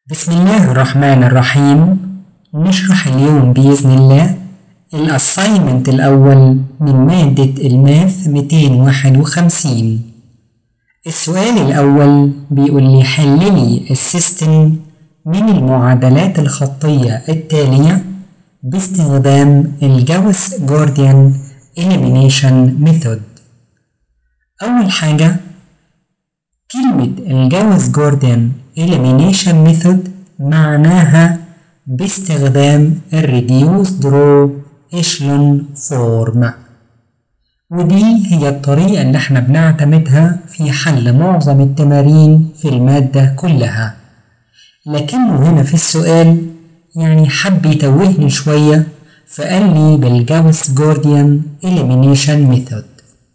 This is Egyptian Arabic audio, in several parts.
بسم الله الرحمن الرحيم نشرح اليوم بإذن الله الأسايمنت الأول من مادة الماث 251 السؤال الأول بيقول لي حل لي السيستم من المعادلات الخطية التالية باستخدام الجاوس جورديان elimination method أول حاجة كلمة الجاوس جورديان elimination method معناها باستخدام الريديوس درو echelon form ودي هي الطريقة اللي احنا بنعتمدها في حل معظم التمارين في المادة كلها لكنه هنا في السؤال يعني حب يتوهني شوية فقال لي بالجاوس جورديان elimination method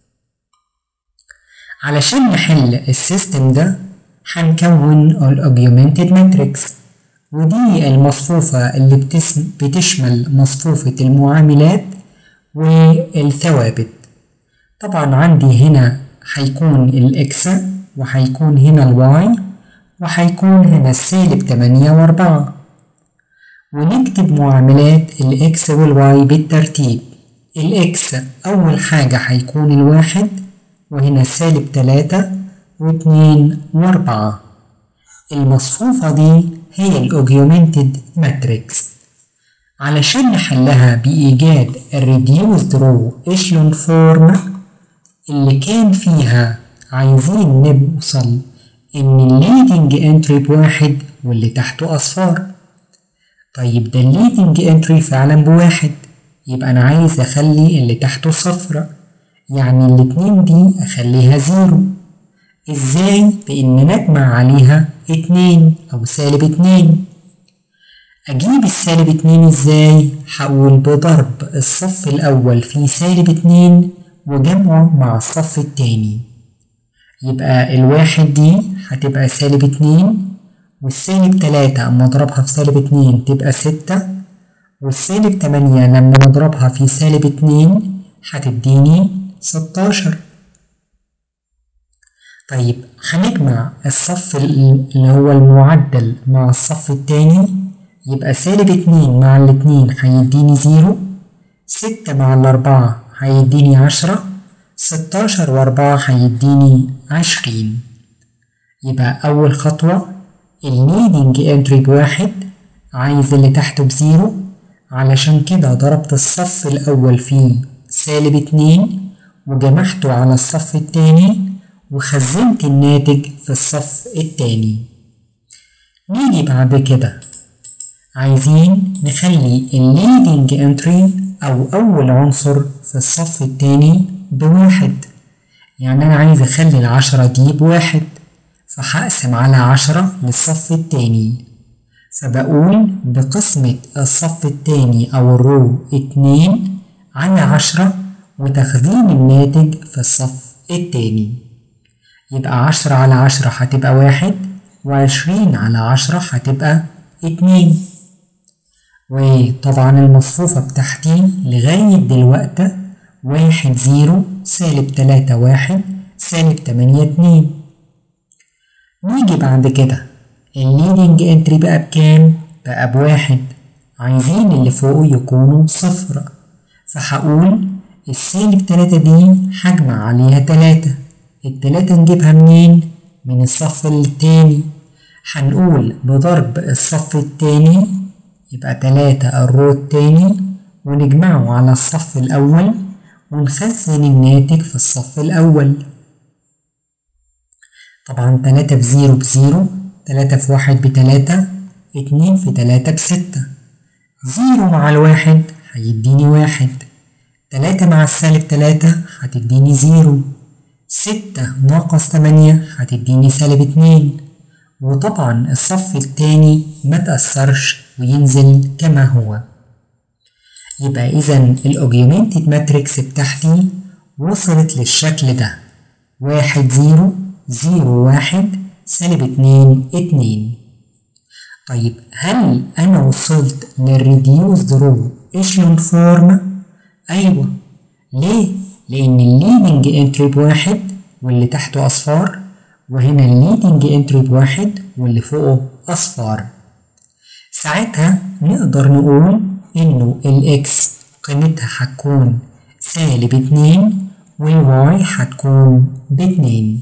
علشان نحل السيستم ده هنكون الاوجيومنتد ماتريكس ودي المصفوفة اللي بتسم بتشمل مصفوفة المعاملات والثوابت طبعا عندي هنا هيكون الاكس وهيكون هنا الواي وهيكون هنا السالب تمانية وأربعة ونكتب معاملات الإكس والواي بالترتيب الإكس أول حاجة هيكون الواحد وهنا سالب تلاتة واتنين وأربعة المصفوفة دي هي الأوجيومنتد ماتريكس علشان نحلها بإيجاد الريديوس درو إشلون فورم اللي كان فيها عايزين نوصل إن الليدنج انتري بواحد واللي تحته أصفار طيب ده الليدنج انتري فعلا بواحد يبقى أنا عايز أخلي اللي تحته صفر يعني الاتنين دي أخليها زيرو ازاي بان نجمع عليها اتنين او سالب اتنين اجيب السالب اتنين ازاي هقول بضرب الصف الاول في سالب اتنين وجمعه مع الصف التاني يبقى الواحد دي هتبقى سالب اتنين والسالب تلاتة اما اضربها في سالب اتنين تبقى ستة والسالب تمانية لما نضربها في سالب اتنين هتديني ستاشر طيب هنجمع الصف اللي هو المعدل مع الصف التاني يبقى سالب اتنين مع الاتنين هيديني زيرو ستة مع الأربعة هيديني عشرة ستاشر وأربعة هيديني عشرين يبقى أول خطوة الليدنج انتري بواحد عايز اللي تحته بزيرو علشان كده ضربت الصف الأول فيه سالب اتنين وجمعته على الصف التاني وخزنت الناتج في الصف التاني نيجي بعد كده عايزين نخلي الليدنج انتري أو أول عنصر في الصف التاني بواحد يعني أنا عايز أخلي العشرة دي بواحد فهقسم على عشرة للصف التاني فبقول بقسمة الصف التاني أو الرو اتنين على عشرة وتخزين الناتج في الصف التاني يبقى عشرة على عشرة هتبقى واحد وعشرين على عشرة هتبقى اتنين وطبعا المصفوفة بتاعتي لغاية دلوقتي واحد زيرو سالب تلاتة واحد سالب تمانية اتنين نيجي بعد كده الليدنج انتري بقى بكام؟ بقى بواحد عايزين اللي فوقه يكونوا صفر فهقول السالب تلاتة دي هجمع عليها تلاتة التلاتة نجيبها منين؟ من الصف التاني هنقول بضرب الصف التاني يبقى تلاتة الرو التاني ونجمعه على الصف الأول ونخزن الناتج في الصف الأول طبعا تلاتة بزيرو بزيرو تلاتة في واحد بتلاتة اتنين في تلاتة بستة زيرو مع الواحد هيديني واحد تلاتة مع السالب تلاتة هتديني زيرو ستة ناقص تمانية هتديني سالب اتنين وطبعا الصف التاني ما تأثرش وينزل كما هو يبقى إذا الأوجيومنتد ماتريكس بتاعتي وصلت للشكل ده واحد زيرو زيرو واحد سالب اتنين اتنين طيب هل أنا وصلت للريديوس درو إشلون فورم؟ أيوة ليه؟ لأن الليدنج انتري بواحد واللي تحته أصفار وهنا الليدنج انتري بواحد واللي فوقه أصفار ساعتها نقدر نقول إنه الإكس قيمتها هتكون سالب اتنين والواي هتكون باتنين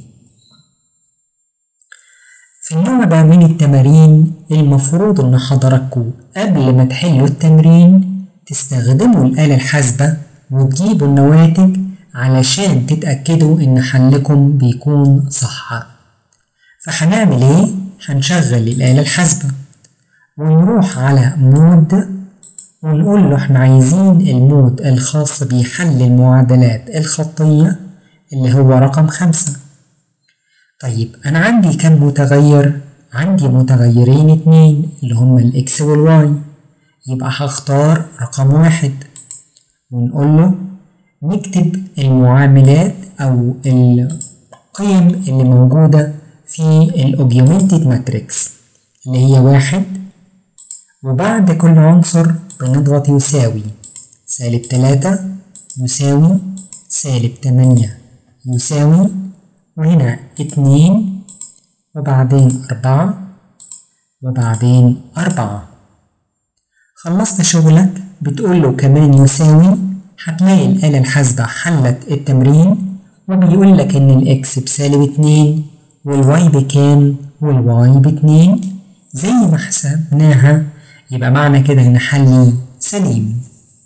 في النوع ده من التمارين المفروض إن حضراتكم قبل ما تحلوا التمرين تستخدموا الآلة الحاسبة وتجيبوا النواتج علشان تتأكدوا إن حلكم بيكون صح فهنعمل إيه؟ هنشغل الآلة الحاسبة ونروح على مود ونقول له احنا عايزين المود الخاص بحل المعادلات الخطية اللي هو رقم خمسة طيب أنا عندي كم متغير؟ عندي متغيرين اتنين اللي هما الإكس والواي يبقى هختار رقم واحد ونقول له نكتب المعاملات أو القيم اللي موجودة في الأوجيومنتد ماتريكس اللي هي واحد وبعد كل عنصر بنضغط يساوي سالب تلاتة يساوي سالب تمانية يساوي وهنا اتنين وبعدين أربعة وبعدين أربعة خلصت شغلك بتقول له كمان يساوي هتلاقي الآلة الحاسبة حلت التمرين وبيقول لك إن الإكس بسالب اتنين والواي بكام والواي باتنين زي ما حسبناها يبقى معنى كده إن حلي سليم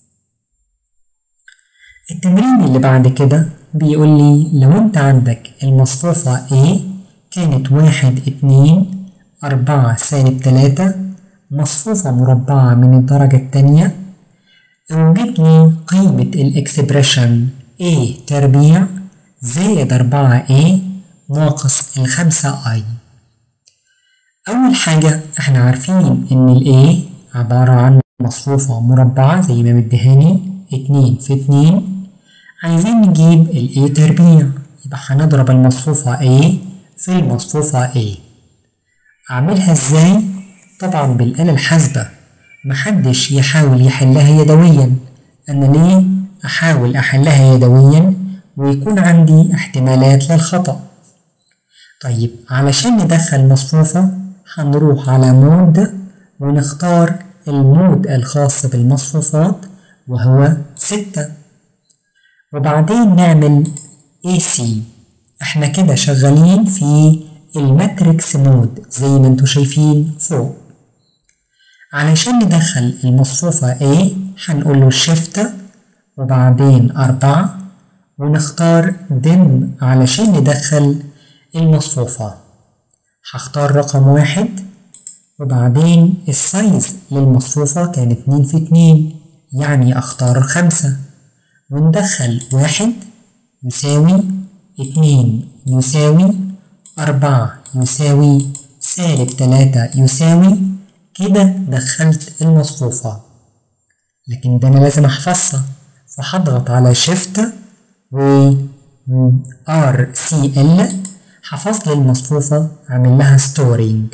التمرين اللي بعد كده بيقول لي لو أنت عندك المصفوفة A كانت واحد اتنين أربعة سالب تلاتة مصفوفة مربعة من الدرجة التانية اوجد لي قيمة الإكسبريشن A تربيع زائد أربعة A ناقص الخمسة I أول حاجة احنا عارفين إن ال A عبارة عن مصفوفة مربعة زي ما مديهاني اتنين في اتنين عايزين نجيب ال A تربيع يبقى هنضرب المصفوفة A في المصفوفة A أعملها إزاي؟ طبعا بالآلة الحاسبة محدش يحاول يحلها يدويا أنا ليه أحاول أحلها يدويا ويكون عندي احتمالات للخطأ طيب علشان ندخل مصفوفة هنروح على مود ونختار المود الخاص بالمصفوفات وهو ستة وبعدين نعمل AC احنا كده شغالين في الماتريكس مود زي ما انتوا شايفين فوق علشان ندخل المصفوفة A هنقول له شيفت وبعدين أربعة ونختار دم علشان ندخل المصفوفة هختار رقم واحد وبعدين السايز للمصفوفة كان اتنين في اتنين يعني أختار خمسة وندخل واحد يساوي اتنين يساوي أربعة يساوي سالب تلاتة يساوي كده دخلت المصفوفة لكن ده أنا لازم أحفظها فهضغط على شيفت و ار سي ال حفظ لي المصفوفة عامل لها ستورينج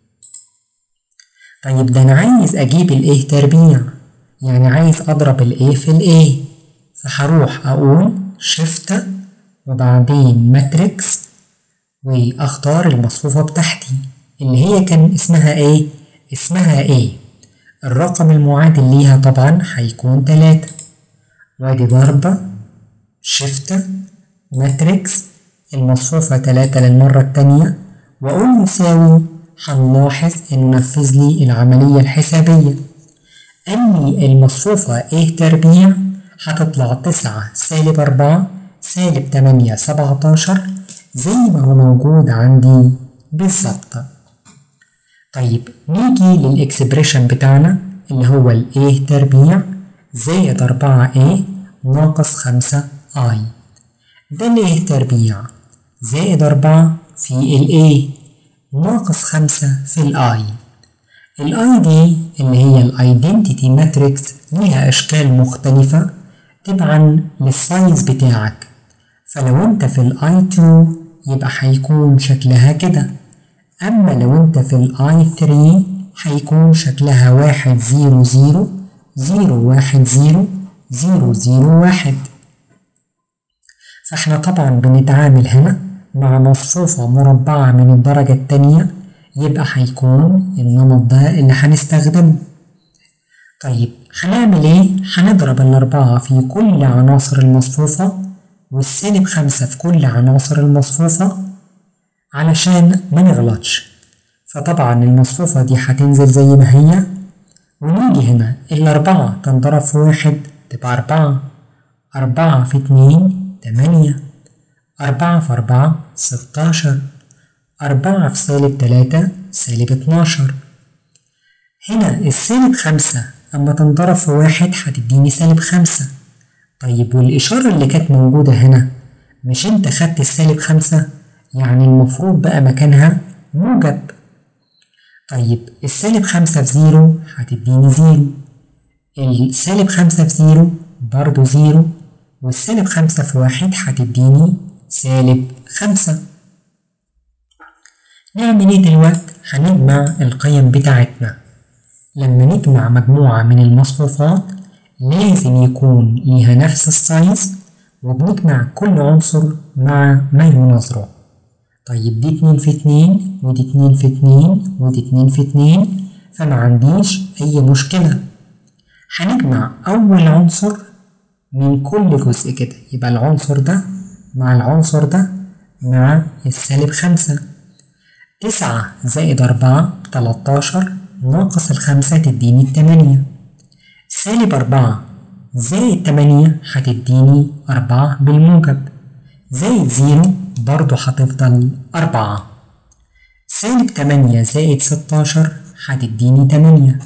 طيب ده أنا عايز أجيب الإيه تربيع يعني عايز أضرب الإيه في الإيه فهروح أقول شيفت وبعدين ماتريكس واختار المصفوفة بتاعتي اللي هي كان اسمها ايه اسمها ايه الرقم المعادل ليها طبعا هيكون تلاتة وادي ضربة شيفت ماتريكس المصفوفة تلاتة للمرة التانية وأقول يساوي هنلاحظ إنه نفذ لي العملية الحسابية أني المصفوفة إيه تربيع هتطلع تسعة سالب أربعة سالب تمانية سبعتاشر زي ما هو موجود عندي بالظبط طيب نيجي للإكسبريشن بتاعنا اللي هو ال A تربيع زائد أربعة A ناقص خمسة I ده ال A تربيع زائد أربعة في ال A ناقص خمسة في ال I ال I دي اللي هي ال Identity Matrix ليها أشكال مختلفة تبعا للسايز بتاعك فلو انت في ال I2 يبقى هيكون شكلها كده أما لو أنت في ال I3 هيكون شكلها واحد زيرو زيرو زيرو واحد زيرو زيرو زيرو واحد فاحنا طبعا بنتعامل هنا مع مصفوفة مربعة من الدرجة التانية يبقى هيكون النمط ده اللي هنستخدمه طيب هنعمل ايه؟ هنضرب الأربعة في كل عناصر المصفوفة والسالب خمسة في كل عناصر المصفوفة علشان ما نغلطش فطبعا المصفوفة دي هتنزل زي ما هي ونيجي هنا الأربعة تنضرب في واحد تبقى أربعة أربعة في اتنين تمانية أربعة في أربعة ستاشر أربعة في سالب تلاتة سالب اتناشر هنا السالب خمسة أما تنضرب في واحد هتديني سالب خمسة طيب والإشارة اللي كانت موجودة هنا مش أنت خدت السالب خمسة يعني المفروض بقى مكانها موجب طيب السالب خمسة في زيرو هتديني زيرو السالب خمسة في زيرو برضو زيرو والسالب خمسة في واحد هتديني سالب خمسة نعمل ايه دلوقتي؟ هنجمع القيم بتاعتنا لما نجمع مجموعة من المصفوفات لازم يكون ليها نفس السايز وبنجمع كل عنصر مع ما يناظره طيب دي اتنين في اتنين ودي اتنين في اتنين ودي اتنين في اتنين فما عنديش أي مشكلة هنجمع أول عنصر من كل جزء كده يبقى العنصر ده مع العنصر ده مع السالب خمسة تسعة زائد أربعة تلاتاشر ناقص الخمسة تديني التمانية سالب أربعة زائد تمانية هتديني أربعة بالموجب زائد زيرو برضه هتفضل أربعة سالب تمانية زائد ستاشر هتديني تمانية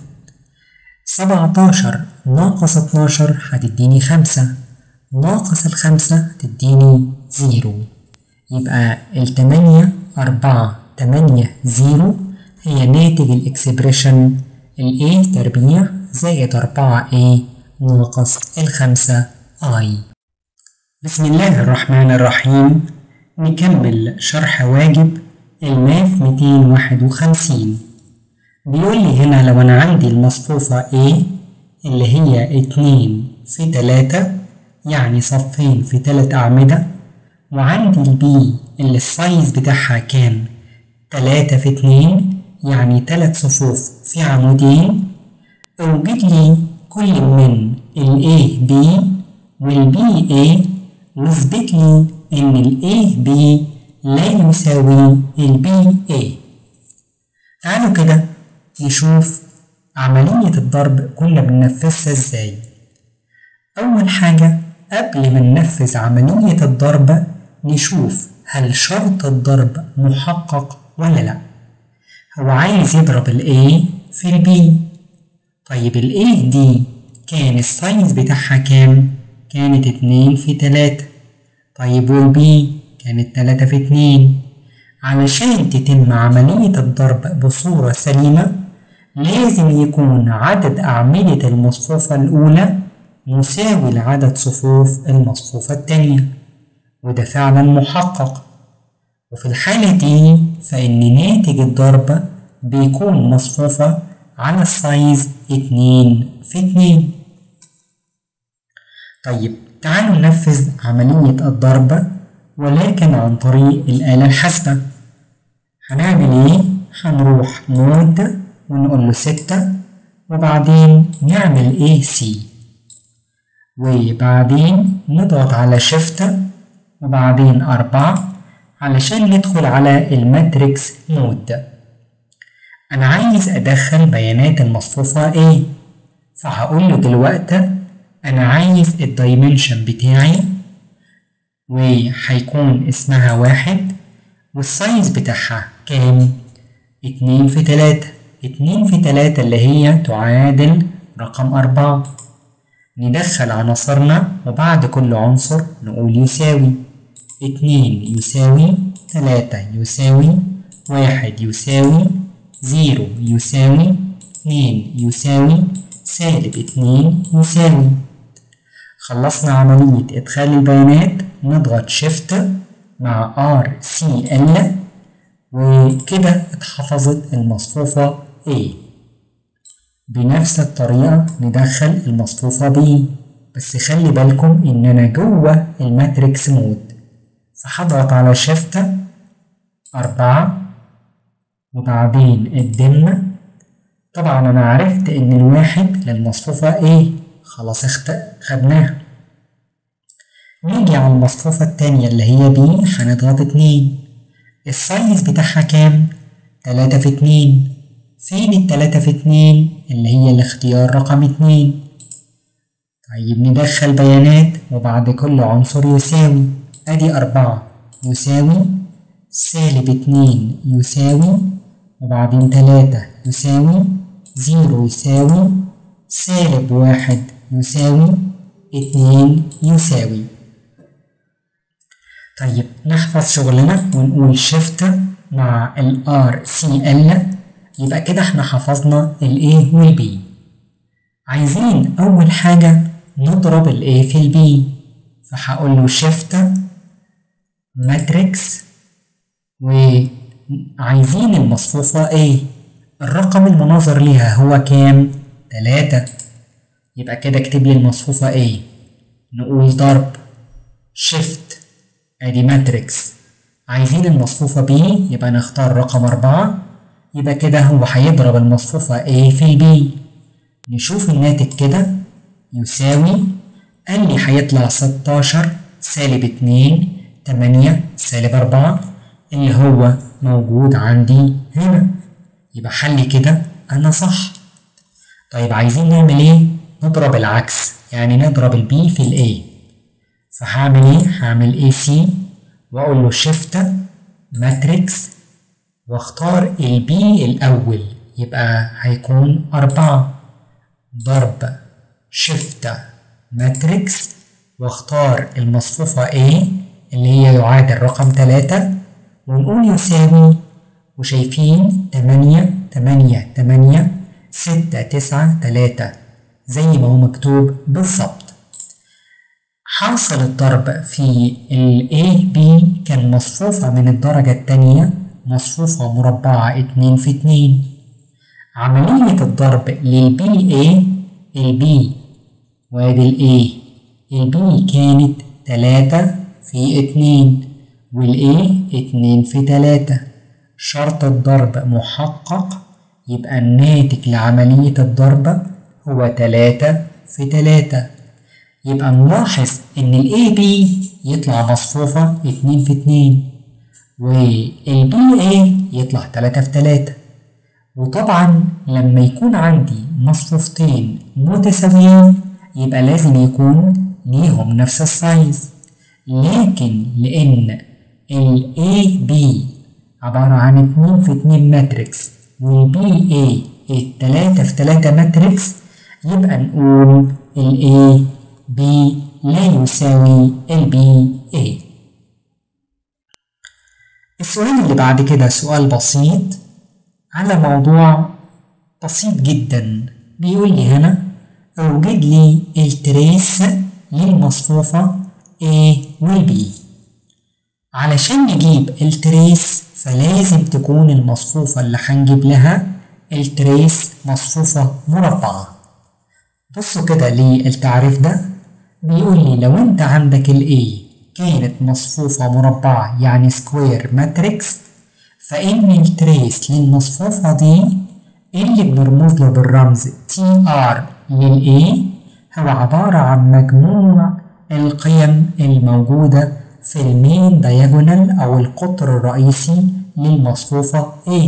سبعتاشر ناقص اتناشر هتديني خمسة ناقص الخمسة تديني زيرو يبقى التمانية أربعة تمانية زيرو هي ناتج الإكسبريشن ال A تربيع زائد أربعة A ناقص الخمسة I بسم الله الرحمن الرحيم نكمل شرح واجب الماث 251 بيقول لي هنا لو أنا عندي المصفوفة A اللي هي اتنين في تلاتة يعني صفين في تلات أعمدة وعندي البي اللي السايز بتاعها كان تلاتة في اتنين يعني تلات صفوف في عمودين اوجد لي كل من ال A B وال B A واثبت لي إن ال A B لا يساوي ال B A تعالوا كده نشوف عملية الضرب كنا بننفذها ازاي أول حاجة قبل ما ننفذ عملية الضرب نشوف هل شرط الضرب محقق ولا لأ هو عايز يضرب ال A في ال B طيب ال A دي كان السايز بتاعها كام؟ كانت اتنين في تلاتة طيب وال B كانت تلاتة في اتنين علشان تتم عملية الضرب بصورة سليمة لازم يكون عدد أعمدة المصفوفة الأولى مساوي لعدد صفوف المصفوفة التانية وده فعلا محقق وفي الحالة دي فإن ناتج الضرب بيكون مصفوفة على السايز اتنين في اتنين طيب تعالوا ننفذ عملية الضرب ولكن عن طريق الآلة الحاسبة هنعمل ايه؟ هنروح نود ونقول له ستة وبعدين نعمل ايه سي وبعدين نضغط على شيفت وبعدين أربعة علشان ندخل على الماتريكس مود أنا عايز أدخل بيانات المصفوفة A فهقول له دلوقتي أنا عايز الدايمنشن بتاعي وهيكون اسمها واحد والسايز بتاعها كام؟ اتنين في تلاتة اتنين في تلاتة اللي هي تعادل رقم أربعة ندخل عناصرنا وبعد كل عنصر نقول يساوي اتنين يساوي تلاتة يساوي واحد يساوي زيرو يساوي اتنين يساوي سالب اتنين يساوي خلصنا عملية إدخال البيانات نضغط شيفت مع ار سي ال وكده اتحفظت المصفوفة A بنفس الطريقة ندخل المصفوفة B بس خلي بالكم إن أنا جوه الماتريكس مود فهضغط على شيفت أربعة وبعدين الدم طبعا أنا عرفت إن الواحد للمصفوفة A خلاص اخت... خدناها نيجي على المصفوفة التانية اللي هي B هنضغط اتنين السايز بتاعها كام؟ تلاتة في اتنين فين التلاتة في اتنين اللي هي الاختيار رقم اتنين طيب ندخل بيانات وبعد كل عنصر يساوي ادي أربعة يساوي سالب اتنين يساوي وبعدين تلاتة يساوي زيرو يساوي سالب واحد يساوي اتنين يساوي طيب نحفظ شغلنا ونقول شيفت مع ال R C L يبقى كده احنا حفظنا ال A وال B عايزين أول حاجة نضرب ال A في ال B فهقول له شيفت ماتريكس وعايزين المصفوفة A الرقم المناظر ليها هو كام؟ تلاتة يبقى كده اكتب لي المصفوفة A نقول ضرب شيفت ادي ماتريكس عايزين المصفوفة B يبقى نختار رقم أربعة يبقى كده هو هيضرب المصفوفة A في B نشوف الناتج كده يساوي قال لي هيطلع ستاشر سالب اتنين تمانية سالب أربعة اللي هو موجود عندي هنا يبقى حلي كده أنا صح طيب عايزين نعمل ايه؟ نضرب العكس يعني نضرب البي في الاي فهعمل ايه؟ هعمل اي سي واقول له شيفت ماتريكس واختار البي الاول يبقى هيكون أربعة ضرب شيفت ماتريكس واختار المصفوفة A اللي هي يعادل رقم تلاتة ونقول يساوي وشايفين تمانية تمانية تمانية ستة تسعة تلاتة زي ما هو مكتوب بالظبط حاصل الضرب في ال A B كان مصفوفة من الدرجة التانية مصفوفة مربعة اتنين في اتنين عملية الضرب لل B A ال B وادي ال A ال B كانت تلاتة في اتنين وال A اتنين في تلاتة شرط الضرب محقق يبقى الناتج لعملية الضرب هو تلاتة في تلاتة يبقى نلاحظ إن ال AB يطلع مصفوفة اتنين في اتنين وال BA يطلع تلاتة في تلاتة وطبعا لما يكون عندي مصفوفتين متساويين يبقى لازم يكون ليهم نفس السايز لكن لأن ال AB عبارة عن اتنين في اتنين ماتريكس وال BA التلاتة في تلاتة ماتريكس يبقى نقول ال A B لا يساوي ال B A السؤال اللي بعد كده سؤال بسيط على موضوع بسيط جدا بيقول لي هنا اوجد لي التريس للمصفوفة A وال B علشان نجيب التريس فلازم تكون المصفوفة اللي هنجيب لها التريس مصفوفة مربعة بصوا كده للتعريف ده بيقول لي لو انت عندك ال A كانت مصفوفة مربعة يعني سكوير ماتريكس فإن التريس للمصفوفة دي اللي بنرمز له بالرمز TR لل A هو عبارة عن مجموع القيم الموجودة في المين دايجونال أو القطر الرئيسي للمصفوفة A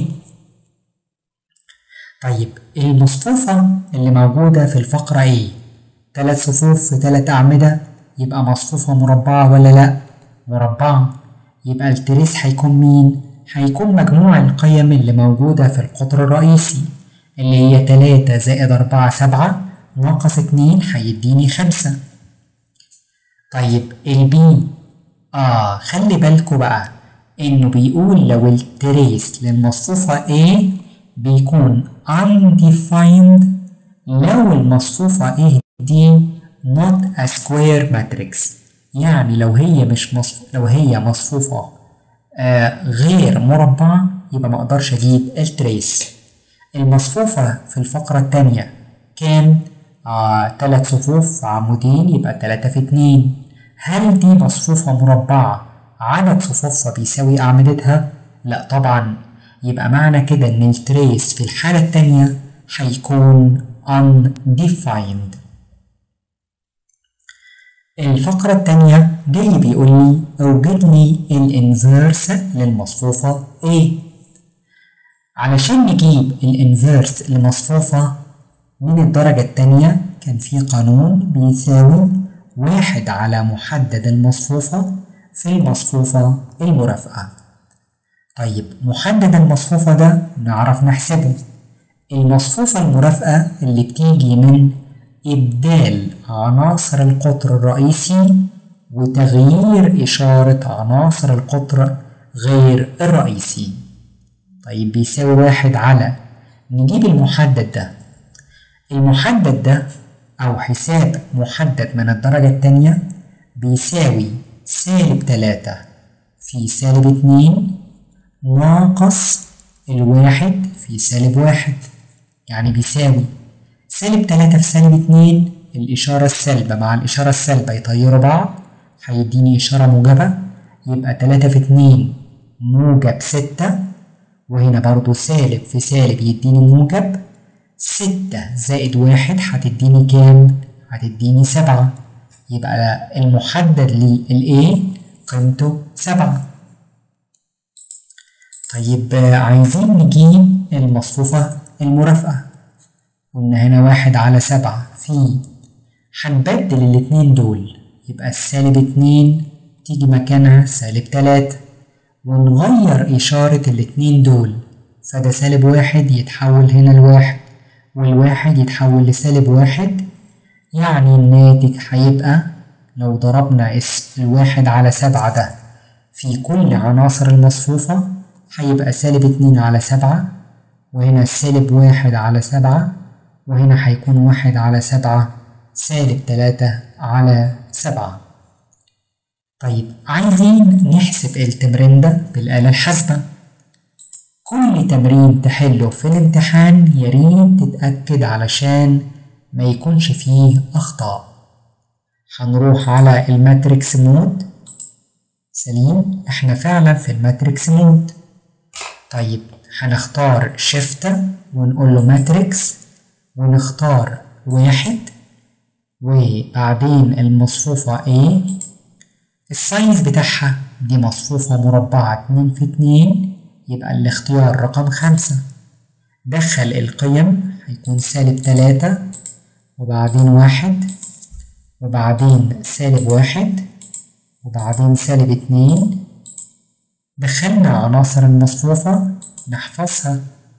طيب المصفوفة اللي موجودة في الفقرة A تلات صفوف في تلات أعمدة يبقى مصفوفة مربعة ولا لأ؟ مربعة يبقى التريس هيكون مين؟ هيكون مجموع القيم اللي موجودة في القطر الرئيسي اللي هي تلاتة زائد أربعة سبعة ناقص اتنين هيديني خمسة طيب البي آه خلي بالكوا بقى إنه بيقول لو التريس للمصفوفة A بيكون undefined لو المصفوفة A دي not a square matrix يعني لو هي مش مصف... لو هي مصفوفة آه غير مربعة يبقى ما اقدرش اجيب التريس المصفوفة في الفقرة التانية كام؟ آه تلات صفوف في عمودين يبقى تلاتة في اتنين هل دي مصفوفة مربعة عدد صفوفها بيساوي أعمدتها؟ لا طبعا يبقى معنى كده إن التريس في الحالة التانية هيكون undefined الفقرة التانية جاي بيقول لي أوجد لي الانفيرس للمصفوفة A علشان نجيب الانفيرس لمصفوفة من الدرجة التانية كان في قانون بيساوي واحد على محدد المصفوفة في المصفوفة المرافقة طيب محدد المصفوفة ده نعرف نحسبه المصفوفة المرافقة اللي بتيجي من إبدال عناصر القطر الرئيسي وتغيير إشارة عناصر القطر غير الرئيسي طيب بيساوي واحد على نجيب المحدد ده المحدد ده أو حساب محدد من الدرجة التانية بيساوي سالب تلاتة في سالب اتنين ناقص الواحد في سالب واحد يعني بيساوي سالب تلاتة في سالب اتنين الإشارة السالبة مع الإشارة السالبة يطيروا بعض هيديني إشارة موجبة يبقى تلاتة في اتنين موجب ستة وهنا برضو سالب في سالب يديني موجب ستة زائد واحد هتديني كام؟ هتديني سبعة يبقى المحدد لل A قيمته سبعة طيب عايزين نجيب المصفوفة المرافقة قلنا هنا واحد على سبعة في هنبدل الاتنين دول يبقى السالب اتنين تيجي مكانها سالب تلاتة ونغير إشارة الاتنين دول فده سالب واحد يتحول هنا لواحد والواحد يتحول لسالب واحد يعني الناتج هيبقى لو ضربنا الواحد على سبعة ده في كل عناصر المصفوفة هيبقى سالب اتنين على سبعة وهنا سالب واحد على سبعة وهنا هيكون واحد على سبعة سالب تلاتة على سبعة طيب عايزين نحسب التمرين ده بالآلة الحاسبة كل تمرين تحله في الامتحان ياريت تتأكد علشان ما يكونش فيه أخطاء هنروح على الماتريكس مود سليم احنا فعلا في الماتريكس مود طيب هنختار شيفت ونقول له ماتريكس ونختار واحد وبعدين المصفوفة A السايز بتاعها دي مصفوفة مربعة اتنين في اتنين يبقى الاختيار رقم خمسة دخل القيم هيكون سالب تلاتة وبعدين واحد وبعدين سالب واحد وبعدين سالب اتنين دخلنا عناصر المصفوفة نحفظها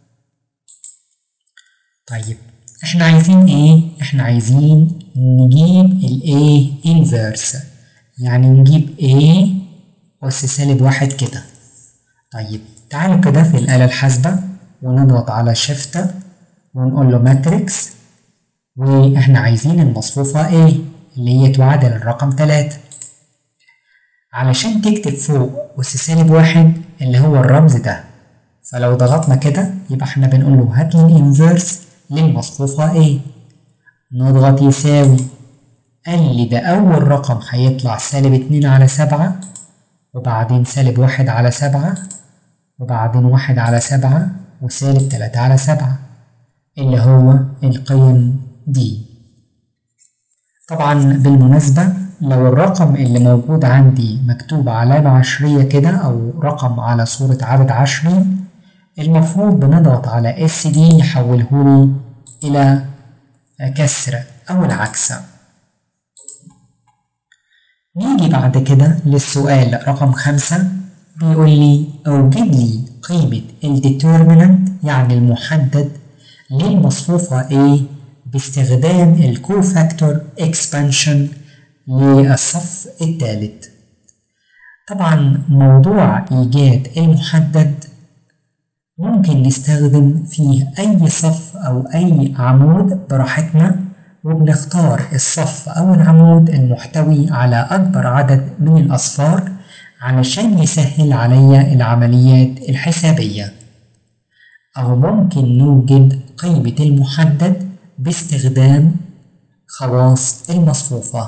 طيب احنا عايزين ايه؟ احنا عايزين نجيب ال A inverse يعني نجيب A أس سالب واحد كده طيب تعالوا كده في الآلة الحاسبة ونضغط على شيفت ونقول له ماتريكس واحنا عايزين المصفوفة A اللي هي تعادل الرقم تلاتة علشان تكتب فوق أس سالب واحد اللي هو الرمز ده فلو ضغطنا كده يبقى احنا بنقول له هات لي الانفيرس للمصفوفة A نضغط يساوي قال لي ده أول رقم هيطلع سالب اتنين على سبعة وبعدين سالب واحد على سبعة وبعدين واحد على سبعة وسالب تلاتة على سبعة اللي هو القيم دي طبعا بالمناسبة لو الرقم اللي موجود عندي مكتوب علامة عشرية كده أو رقم على صورة عدد عشري المفروض بنضغط على اس دي يحولهولي إلى كسر أو العكس نيجي بعد كده للسؤال رقم خمسة بيقول لي أوجد لي قيمة الديترمينانت يعني المحدد للمصفوفة A باستخدام الكوفاكتور اكسبانشن للصف الثالث طبعا موضوع إيجاد المحدد ممكن نستخدم فيه أي صف أو أي عمود براحتنا وبنختار الصف أو العمود المحتوي على أكبر عدد من الأصفار علشان يسهل عليا العمليات الحسابية أو ممكن نوجد قيمة المحدد باستخدام خواص المصفوفة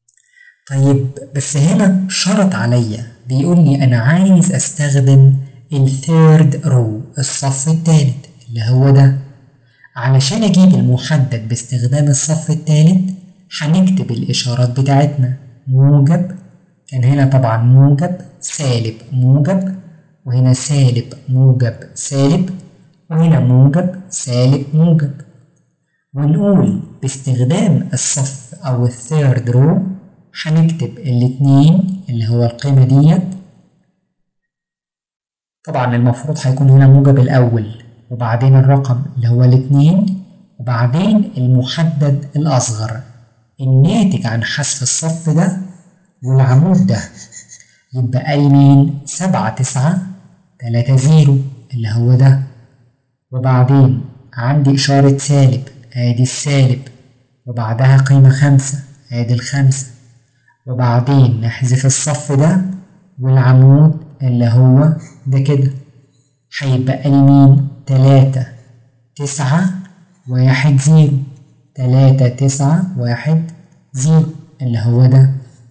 طيب بس هنا شرط عليا بيقول لي أنا عايز أستخدم الثيرد رو الصف الثالث اللي هو ده علشان أجيب المحدد باستخدام الصف الثالث هنكتب الإشارات بتاعتنا موجب كان هنا طبعا موجب سالب موجب وهنا سالب موجب سالب وهنا موجب سالب موجب ونقول باستخدام الصف أو الثيرد رو هنكتب الاتنين اللي هو القيمة ديت طبعا المفروض هيكون هنا موجب الأول وبعدين الرقم اللي هو الاتنين وبعدين المحدد الأصغر الناتج عن حذف الصف ده والعمود ده يبقى لي مين سبعة تسعة تلاتة زيرو اللي هو ده وبعدين عندي إشارة سالب ادي السالب وبعدها قيمة خمسة ادي الخمسة وبعدين نحذف الصف ده والعمود اللي هو ده كده هيبقى لي مين تلاتة تسعة واحد زيرو تلاتة تسعة واحد زيرو اللي هو ده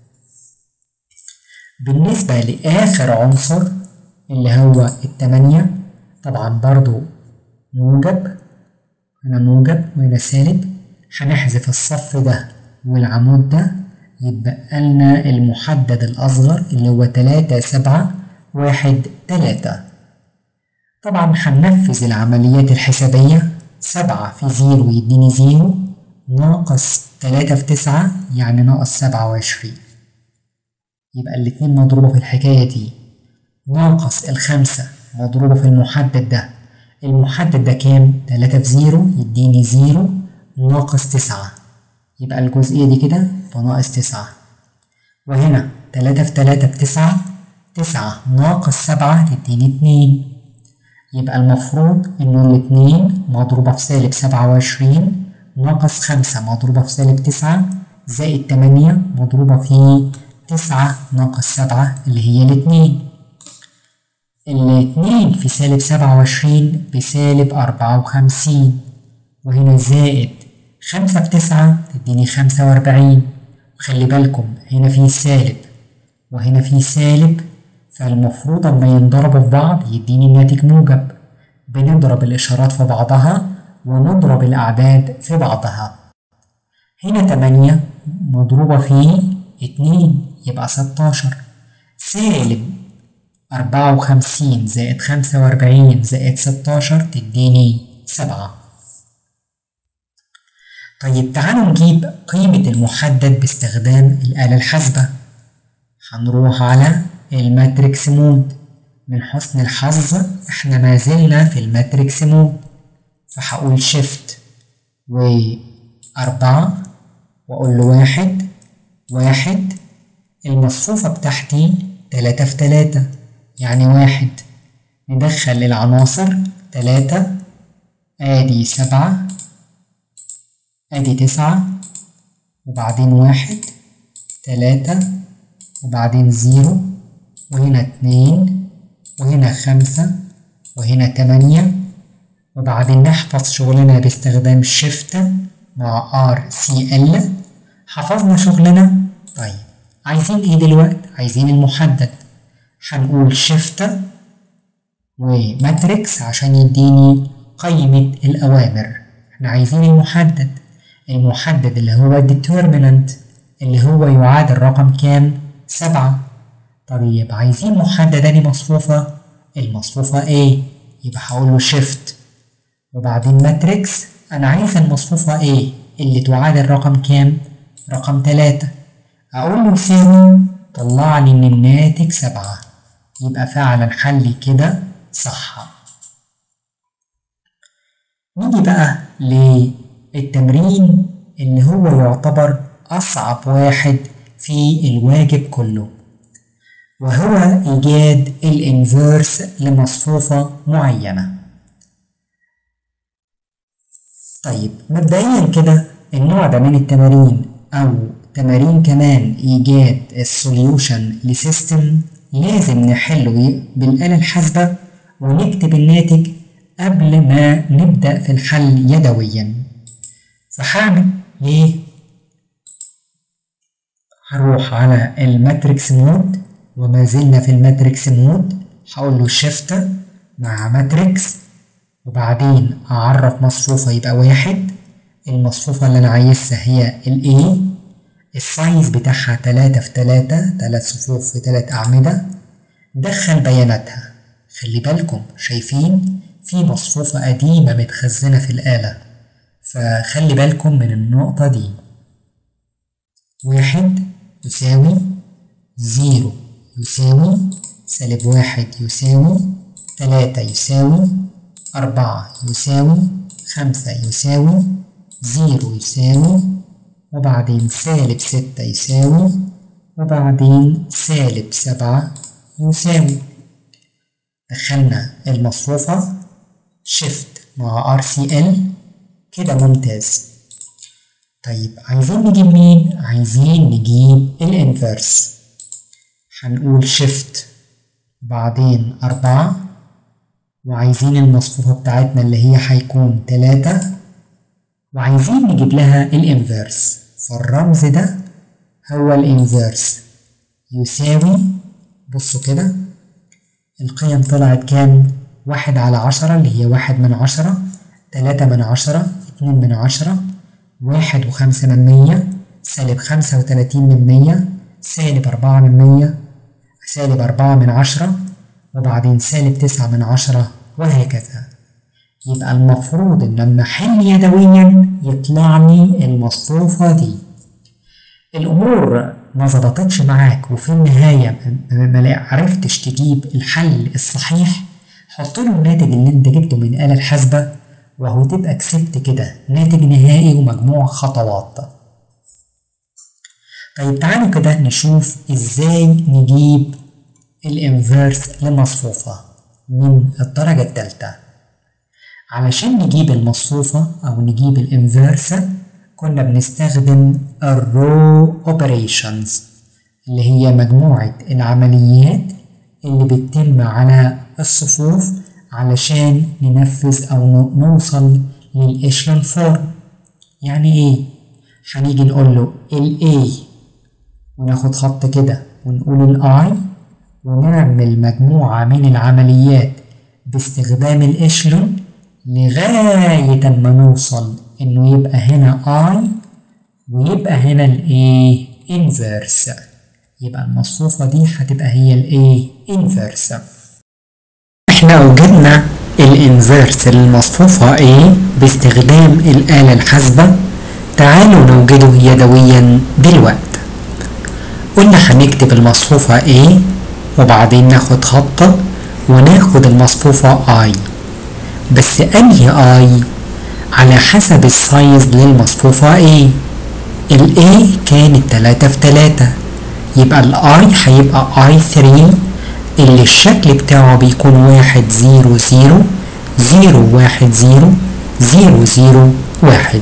بالنسبة لآخر عنصر اللي هو التمانية طبعا برضو موجب هنا موجب وهنا سالب هنحذف الصف ده والعمود ده يبقى لنا المحدد الأصغر اللي هو تلاتة سبعة واحد تلاتة طبعا هننفذ العمليات الحسابية سبعة في زيرو يديني زيرو ناقص تلاتة في تسعة يعني ناقص سبعة وعشرين يبقى الاتنين مضروبة في الحكاية دي ناقص الخمسة مضروبة في المحدد ده المحدد ده كام؟ تلاتة في زيرو يديني زيرو ناقص تسعة يبقى الجزئية دي كده بناقص تسعة وهنا تلاتة في تلاتة بتسعة تسعة ناقص سبعة تديني اتنين يبقى المفروض إنه الاتنين مضروبة في سالب سبعة وعشرين ناقص خمسة مضروبة في سالب تسعة زائد تمانية مضروبة في تسعة ناقص سبعة اللي هي الاتنين الاتنين في سالب سبعة وعشرين بسالب أربعة وخمسين وهنا زائد خمسة في تسعة تديني خمسة وأربعين وخلي بالكم هنا في سالب وهنا في سالب فالمفروض أما ينضربوا في بعض يديني الناتج موجب بنضرب الإشارات في بعضها ونضرب الأعداد في بعضها هنا تمانية مضروبة في اتنين يبقى ستاشر سالب أربعة وخمسين زائد خمسة وأربعين زائد ستاشر تديني سبعة طيب تعالوا نجيب قيمة المحدد باستخدام الآلة الحاسبة هنروح على الماتريكس مود من حسن الحظ احنا ما زلنا في الماتريكس مود فهقول شيفت وأربعة وأقول له واحد واحد المصفوفة بتاعتي تلاتة في تلاتة يعني واحد ندخل العناصر تلاتة ادي سبعة ادي تسعة وبعدين واحد تلاتة وبعدين زيرو وهنا اتنين وهنا خمسة وهنا تمانية وبعدين نحفظ شغلنا باستخدام شيفت مع ار سي ال حفظنا شغلنا طيب عايزين ايه دلوقتي عايزين المحدد هنقول شيفت وماتريكس عشان يديني قيمة الأوامر احنا عايزين المحدد المحدد اللي هو determinant اللي هو يعادل رقم كام سبعة طيب عايزين محدد أني مصفوفة المصفوفة A يبقى هقول له شيفت وبعدين ماتريكس أنا عايز المصفوفة A اللي تعادل رقم كام رقم تلاتة أقول له يساوي طلع لي إن الناتج سبعة يبقى فعلا حلي كده صح نيجي بقى للتمرين اللي هو يعتبر أصعب واحد في الواجب كله وهو إيجاد الإنفيرس لمصفوفة معينة طيب مبدئيا كده النوع ده من التمارين أو تمارين كمان إيجاد السوليوشن لسيستم لازم نحله بالآلة الحاسبة ونكتب الناتج قبل ما نبدأ في الحل يدويا فهعمل ايه هروح على الماتريكس مود وما زلنا في الماتريكس مود هقول له شيفت مع ماتريكس وبعدين أعرف مصفوفة يبقى واحد المصفوفة اللي أنا عايزها هي ال A السايز بتاعها تلاتة في تلاتة تلات صفوف في تلات أعمدة دخل بياناتها خلي بالكم شايفين في مصفوفة قديمة متخزنة في الآلة فخلي بالكم من النقطة دي واحد يساوي زيرو يساوي سالب واحد يساوي تلاتة يساوي أربعة يساوي خمسة يساوي زيرو يساوي وبعدين سالب ستة يساوي وبعدين سالب سبعة يساوي دخلنا المصفوفة شيفت مع RCL كده ممتاز طيب عايزين نجيب مين؟ عايزين نجيب الانفرس هنقول شيفت بعدين أربعة وعايزين المصفوفة بتاعتنا اللي هي هيكون تلاتة وعايزين نجيب لها الانفرس فالرمز ده هو الانفرس يساوي بصوا كده القيم طلعت كام واحد على عشرة اللي هي واحد من عشرة تلاتة من عشرة اتنين من عشرة واحد وخمسة من مية سالب خمسة وتلاتين من مية سالب أربعة من مية سالب أربعة من عشرة وبعدين سالب تسعة من عشرة وهكذا يبقى المفروض إن لما أحل يدويا يطلع لي المصفوفة دي الأمور ما ظبطتش معاك وفي النهاية ما عرفتش تجيب الحل الصحيح حط له الناتج اللي انت جبته من الآلة الحاسبة وهو تبقى كسبت كده ناتج نهائي ومجموع خطوات طيب تعالوا كده نشوف ازاي نجيب الانفيرس لمصفوفة من الدرجة التالتة علشان نجيب المصفوفة أو نجيب الانفيرس كنا بنستخدم الرو اوبريشنز اللي هي مجموعة العمليات اللي بتتم على الصفوف علشان ننفذ أو نوصل للإشلون فورم يعني إيه؟ هنيجي نقول له ال A وناخد خط كده ونقول ال I ونعمل مجموعة من العمليات باستخدام الإشلون لغاية ما نوصل إنه يبقى هنا I ويبقى هنا ال A inverse يبقى المصفوفة دي هتبقى هي ال A inverse احنا اوجدنا الانفيرس للمصفوفة A باستخدام الآلة الحاسبة تعالوا نوجده يدويا دلوقتي قلنا هنكتب المصفوفة A وبعدين ناخد خطة وناخد المصفوفة I بس أنهي I على حسب السايز للمصفوفة A ال A كانت تلاتة في تلاتة يبقى ال I هيبقى I 3 اللي الشكل بتاعه بيكون واحد زيرو زيرو زيرو واحد زيرو زيرو زيرو واحد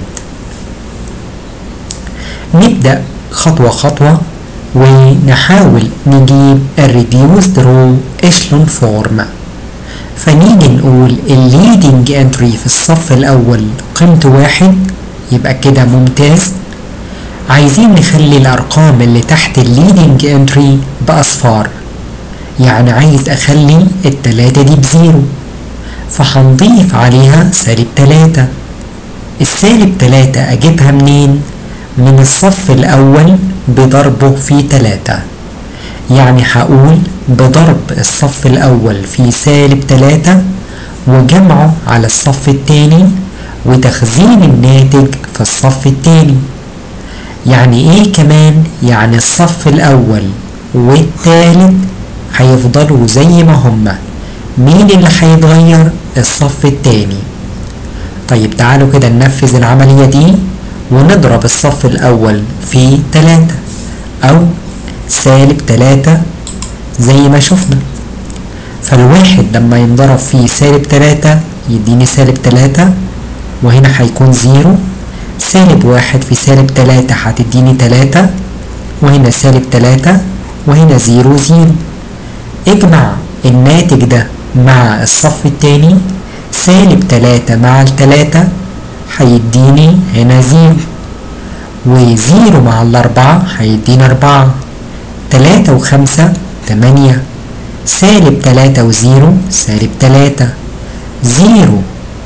نبدأ خطوة خطوة ونحاول نجيب الريديوسد رو اشلون فورم فنيجي نقول الليدنج انتري في الصف الأول قيمته واحد يبقى كده ممتاز عايزين نخلي الأرقام اللي تحت الليدنج انتري بأصفار يعني عايز أخلي التلاتة دي بزيرو فهنضيف عليها سالب تلاتة السالب تلاتة أجيبها منين؟ من الصف الأول بضربه في تلاتة يعني هقول بضرب الصف الأول في سالب تلاتة وجمعه على الصف التاني وتخزين الناتج في الصف التاني يعني ايه كمان يعني الصف الأول والتالت هيفضلوا زي ما هما مين اللي هيتغير الصف التاني طيب تعالوا كده ننفذ العملية دي ونضرب الصف الأول في تلاتة أو سالب تلاتة زي ما شفنا فالواحد لما ينضرب في سالب تلاتة يديني سالب تلاتة وهنا هيكون زيرو سالب واحد في سالب تلاتة هتديني تلاتة وهنا سالب تلاتة وهنا زيرو زيرو اجمع الناتج ده مع الصف التاني سالب تلاتة مع التلاتة هيديني هنا زيرو وزيرو مع الأربعة هيدينا أربعة تلاتة وخمسة تمانية سالب تلاتة وزيرو سالب تلاتة زيرو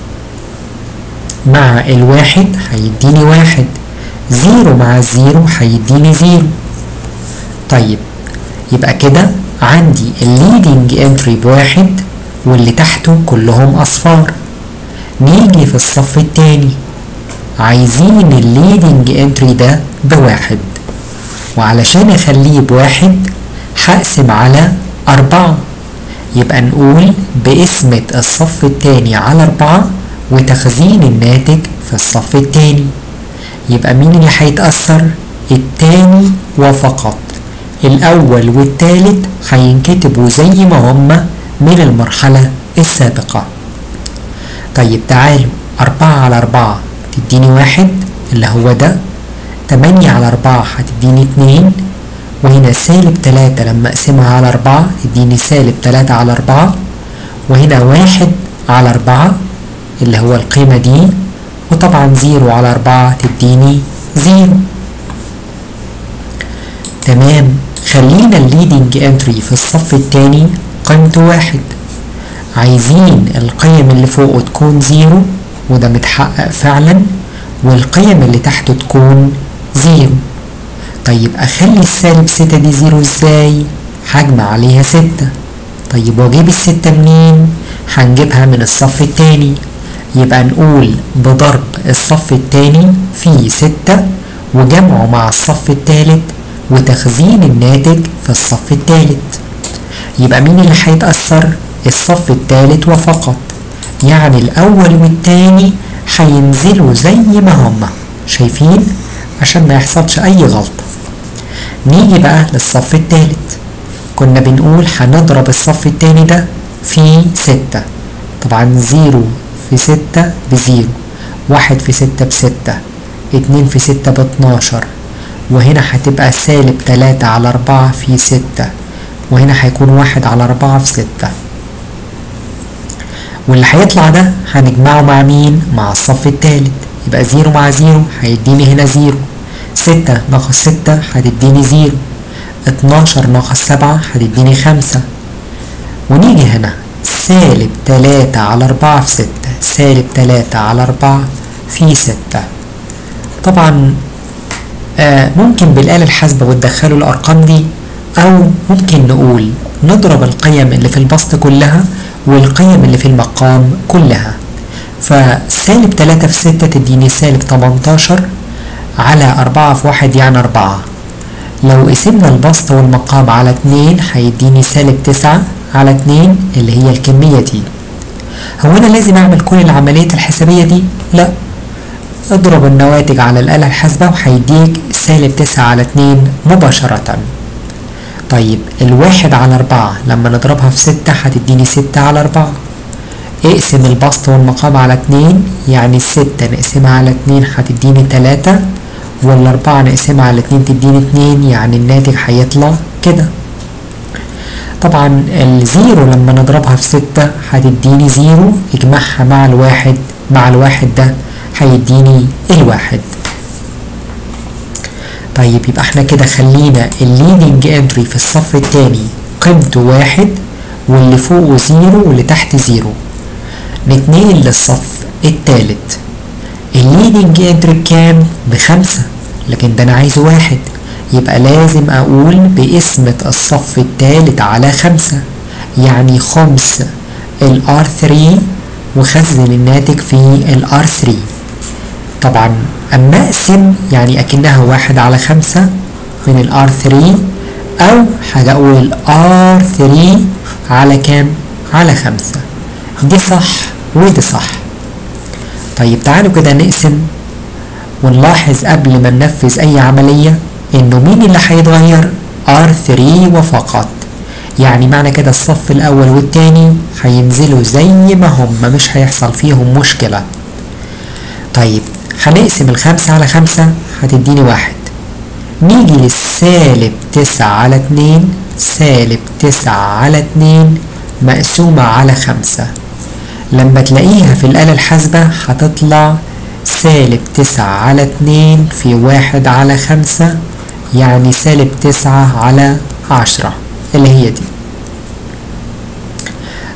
مع الواحد هيديني واحد زيرو مع الزيرو هيديني زيرو طيب يبقى كده عندي الليدنج انتري بواحد واللي تحته كلهم اصفار نيجي في الصف التاني عايزين الليدنج انتري ده بواحد وعلشان اخليه بواحد هقسم على أربعة يبقى نقول بقسمة الصف التاني على أربعة وتخزين الناتج في الصف التاني يبقى مين اللي هيتأثر؟ التاني وفقط الأول والتالت هينكتبوا زي ما هما من المرحلة السابقة طيب تعالوا أربعة على أربعة تديني واحد اللي هو ده تمانية على أربعة هتديني اتنين وهنا سالب تلاتة لما أقسمها على أربعة تديني سالب تلاتة على أربعة وهنا واحد على أربعة اللي هو القيمة دي وطبعا زيرو على أربعة تديني زيرو تمام خلينا الليدنج انتري في الصف التاني قيمته واحد عايزين القيم اللي فوقه تكون زيرو وده متحقق فعلا والقيم اللي تحته تكون زيرو طيب اخلي السالب ستة دي زيرو ازاي هجمع عليها ستة طيب واجيب الستة منين هنجيبها من الصف التاني يبقى نقول بضرب الصف التاني في ستة وجمعه مع الصف التالت وتخزين الناتج في الصف التالت يبقى مين اللي هيتأثر الصف التالت وفقط يعني الأول والتاني هينزلوا زي ما هما شايفين عشان ما يحصلش أي غلطة نيجي بقى للصف التالت كنا بنقول هنضرب الصف التاني ده في ستة طبعا زيرو في ستة بزيرو واحد في ستة بستة اتنين في ستة باتناشر وهنا هتبقى سالب تلاتة على أربعة في ستة وهنا هيكون واحد على أربعة في ستة واللي هيطلع ده هنجمعه مع مين؟ مع الصف التالت يبقى زيرو مع زيرو هيديني هنا زيرو ستة ناقص ستة هتديني زيرو اتناشر ناقص سبعة هتديني خمسة ونيجي هنا سالب تلاتة على أربعة في ستة سالب تلاتة على أربعة في ستة طبعا آه ممكن بالآلة الحاسبة وتدخلوا الأرقام دي أو ممكن نقول نضرب القيم اللي في البسط كلها والقيم اللي في المقام كلها فسالب تلاتة في ستة تديني سالب تمنتاشر على أربعة في واحد يعني أربعة لو قسمنا البسط والمقام على اتنين هيديني سالب تسعة على اتنين اللي هي الكمية دي هو أنا لازم أعمل كل العملية الحسابية دي؟ لأ اضرب النواتج على الآلة الحاسبة وهيديك سالب تسعة على اتنين مباشرة طيب الواحد على أربعة لما نضربها في ستة هتديني ستة على أربعة اقسم البسط والمقام على اتنين يعني الستة نقسمها على اتنين هتديني تلاتة والأربعة نقسمها على اتنين تديني اتنين يعني الناتج هيطلع كده طبعا الزيرو لما نضربها في ستة هتديني زيرو اجمعها مع الواحد مع الواحد ده هيديني الواحد طيب يبقى احنا كده خلينا الليدنج انتري في الصف التاني قيمته واحد واللي فوقه زيرو واللي تحت زيرو نتنقل للصف التالت الليدنج انتري بكام؟ بخمسة لكن ده انا عايزه واحد يبقى لازم اقول بقسمة الصف التالت على خمسة يعني خمس ال R3 وخزن الناتج في ال R3 طبعا اما اقسم يعني اكنها واحد على خمسة من ال R3 او حاجة اقول R3 على كام على خمسة دي صح ودي صح طيب تعالوا كده نقسم ونلاحظ قبل ما ننفذ اي عملية انه مين اللي هيتغير R3 وفقط يعني معنى كده الصف الاول والتاني هينزلوا زي ما هم مش هيحصل فيهم مشكلة طيب هنقسم الخمسة على خمسة هتديني واحد نيجي للسالب تسعة على اتنين سالب تسعة على اتنين مقسومة على خمسة لما تلاقيها في الآلة الحاسبة هتطلع سالب تسعة على اتنين في واحد على خمسة يعني سالب تسعة على عشرة اللي هي دي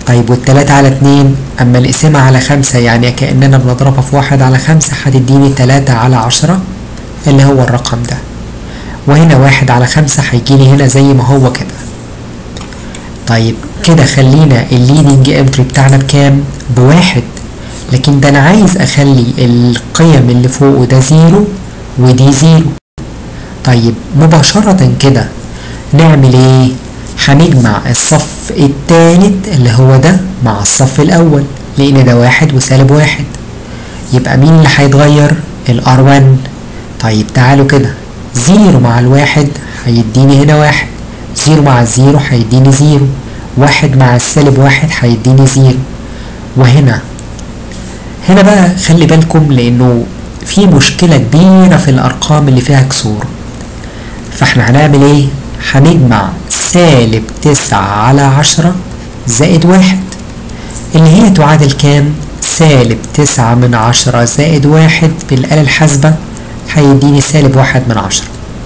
طيب والتلاتة على اتنين أما نقسمها على خمسة يعني كأننا بنضربها في واحد على خمسة هتديني تلاتة على عشرة اللي هو الرقم ده وهنا واحد على خمسة هيجيلي هنا زي ما هو كده طيب كده خلينا الليدنج انتري بتاعنا بكام بواحد لكن ده انا عايز اخلي القيم اللي فوقه ده زيرو ودي زيرو طيب مباشرة كده نعمل ايه هنجمع الصف التالت اللي هو ده مع الصف الاول لان ده واحد وسالب واحد يبقى مين اللي هيتغير الار 1 طيب تعالوا كده زيرو مع الواحد هيديني هنا واحد زيرو مع الزيرو هيديني زيرو واحد مع السالب واحد هيديني زيرو وهنا هنا بقى خلي بالكم لانه في مشكلة كبيرة في الارقام اللي فيها كسور فاحنا هنعمل ايه هنجمع سالب تسعة على عشرة زائد واحد اللي هي تعادل كام سالب تسعة من عشرة زائد واحد بالآلة الحاسبة هيديني سالب واحد من عشرة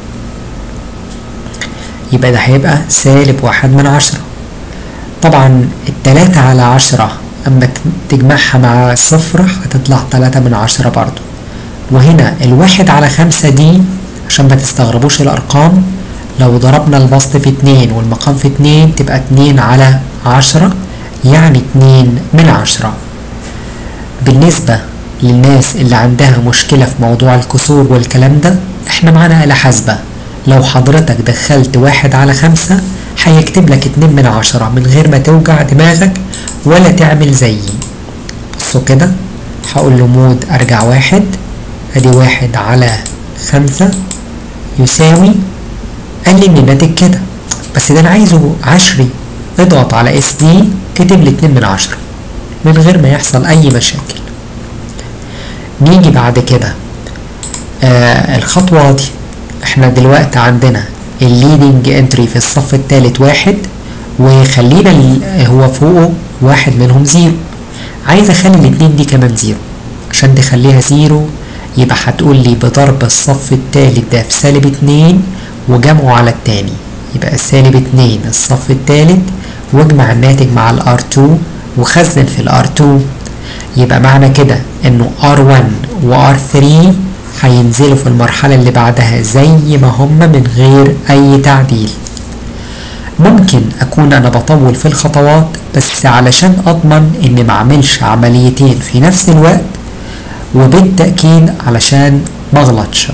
يبقى ده هيبقى سالب واحد من عشرة طبعا التلاتة على عشرة أما تجمعها مع الصفر هتطلع تلاتة من عشرة برضو وهنا الواحد على خمسة دي عشان ما تستغربوش الأرقام لو ضربنا البسط في اتنين والمقام في اتنين تبقى اتنين على عشرة يعني اتنين من عشرة بالنسبة للناس اللي عندها مشكلة في موضوع الكسور والكلام ده احنا معانا آلة حاسبة لو حضرتك دخلت واحد على خمسة هيكتب لك اتنين من عشرة من غير ما توجع دماغك ولا تعمل زيي بصوا كده هقول له مود ارجع واحد ادي واحد على خمسة يساوي قال لي ان الناتج كده بس ده انا عايزه عشري اضغط على اس دي كتب لي اتنين من عشرة من غير ما يحصل اي مشاكل نيجي بعد كده آه الخطوة دي احنا دلوقتي عندنا الليدنج انتري في الصف الثالث واحد وخلينا هو فوقه واحد منهم زيرو عايز اخلي الاتنين دي كمان زيرو عشان تخليها زيرو يبقى هتقول لي بضرب الصف الثالث ده في سالب اتنين وجمعه على التاني يبقى سالب اتنين الصف الثالث واجمع الناتج مع الار 2 وخزن في الار 2 يبقى معنى كده انه R1 و R3 هينزلوا في المرحلة اللي بعدها زي ما هم من غير اي تعديل ممكن اكون انا بطول في الخطوات بس علشان اضمن اني ما اعملش عمليتين في نفس الوقت وبالتأكيد علشان مغلطش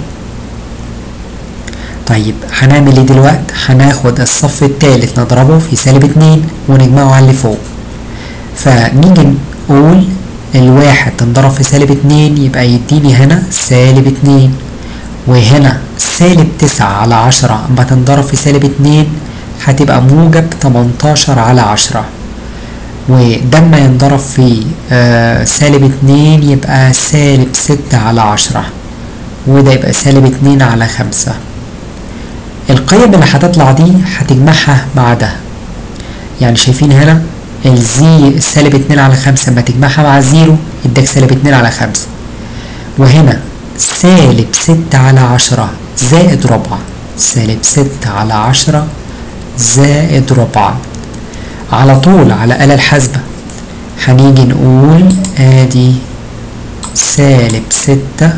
طيب هنعمل ايه دلوقتي هناخد الصف الثالث نضربه في سالب اتنين ونجمعه على اللي فوق فنيجي نقول الواحد تنضرب في سالب اتنين يبقى يديني هنا سالب اتنين وهنا سالب تسعة على عشرة اما تنضرب في سالب اتنين هتبقى موجب تمنتاشر على عشرة وده اما ينضرب في آه سالب اتنين يبقى سالب ستة على عشرة وده يبقى سالب اتنين على خمسة القيم اللي هتطلع دي هتجمعها مع ده يعني شايفين هنا الزي سالب اتنين على خمسة لما تجمعها مع الزيرو يديك سالب اتنين على خمسة وهنا سالب ستة على عشرة زائد ربع سالب ستة على عشرة زائد ربع على طول على آلة الحاسبة هنيجي نقول ادي سالب ستة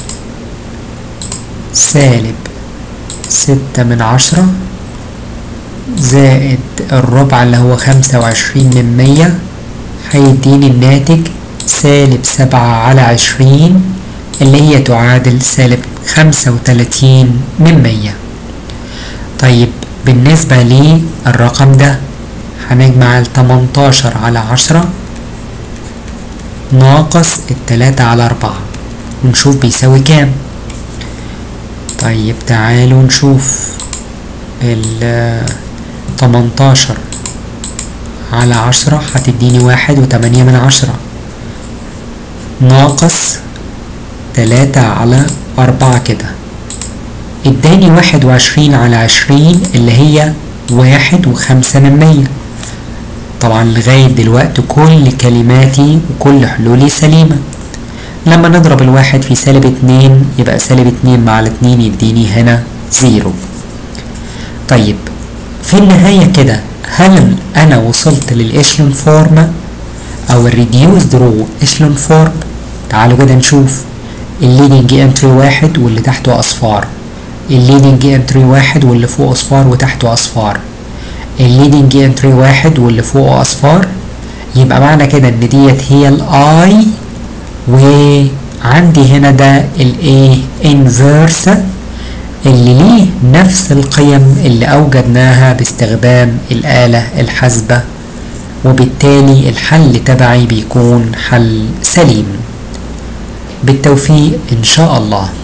سالب ستة من عشرة زائد الربع اللي هو خمسة وعشرين من مية هيديني الناتج سالب سبعة على عشرين اللي هي تعادل سالب خمسة وتلاتين من مية طيب بالنسبة للرقم ده هنجمع التمنتاشر على عشرة ناقص التلاتة على أربعة ونشوف بيساوي كام طيب تعالوا نشوف ال تمنتاشر على عشرة هتديني واحد وتمانية من عشرة ناقص تلاتة على أربعة كده اداني واحد وعشرين على عشرين اللي هي واحد وخمسة من مية طبعا لغاية دلوقتي كل كلماتي وكل حلولي سليمة لما نضرب الواحد في سالب اتنين يبقى سالب اتنين مع الاتنين يديني هنا زيرو طيب في النهاية كده هل انا وصلت للاشلون فورم او الريديوسد رو اشلون فورم تعالوا كده نشوف الليدنج انتري واحد واللي تحته اصفار الليدنج انتري واحد واللي فوق اصفار وتحته اصفار الليدنج انتري واحد واللي فوقه اصفار يبقى معنى كده ان ديت هي الاي وعندي هنا ده الايه انفيرس اللي ليه نفس القيم اللي اوجدناها باستخدام الآلة الحاسبة وبالتالي الحل تبعي بيكون حل سليم بالتوفيق ان شاء الله